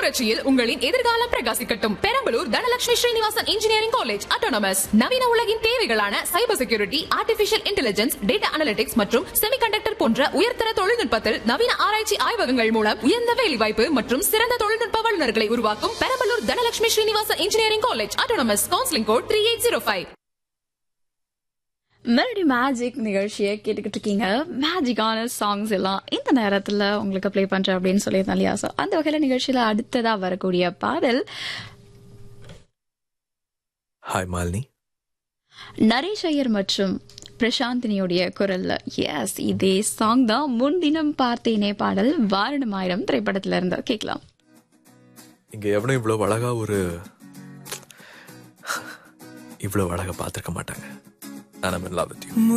புரட்சியில் உங்களின் எதிர்காலம் பிரகாசிக்கட்டும் Perambalur Dhanalakshmi Srinivasan engineering college autonomous நவீன உலகின் தேவைகளான cyber security artificial intelligence data analytics மற்றும் செமிகண்டக்டர் போன்ற உயர்தர தொழில்நுட்பத்தில் நவீன ஆராய்ச்சி ஆய்வகங்கள் மூலம் உயர்ந்த வேலைவாய்ப்பு மற்றும் சிறந்த தொழில்நுட்ப வல்லுநர்களை உருவாக்கும் Perambalur Dhanalakshmi Srinivasan engineering college autonomous counselling code three eight zero five melody magic நிகழ்ச்சியை கேட்டுக்கிட்டு இருக்கீங்க மேஜிக்கான சாங்ஸ் எல்லாம் இந்த நேரத்துல உங்களுக்கு ப்ளே பண்றேன் அப்படின்னு சொல்லியிருந்தேன் இல்லையா ஸோ அந்த வகையில நிகழ்ச்சியில அடுத்ததா வரக்கூடிய பாடல் ஹாய் மாலினி நரேஷ் ஐயர் மற்றும் பிரசாந்தினியுடைய குரல்ல எஸ் இதே சாங் தான் முன்தினம் பார்த்தேனே பாடல் வாரணமாயிரம் திரைப்படத்துல இருந்து கேட்கலாம் இங்க எவனும் இவ்வளவு அழகா ஒரு இவ்வளவு அழகா பார்த்திருக்க மாட்டாங்க நான் லவ் வித் யூ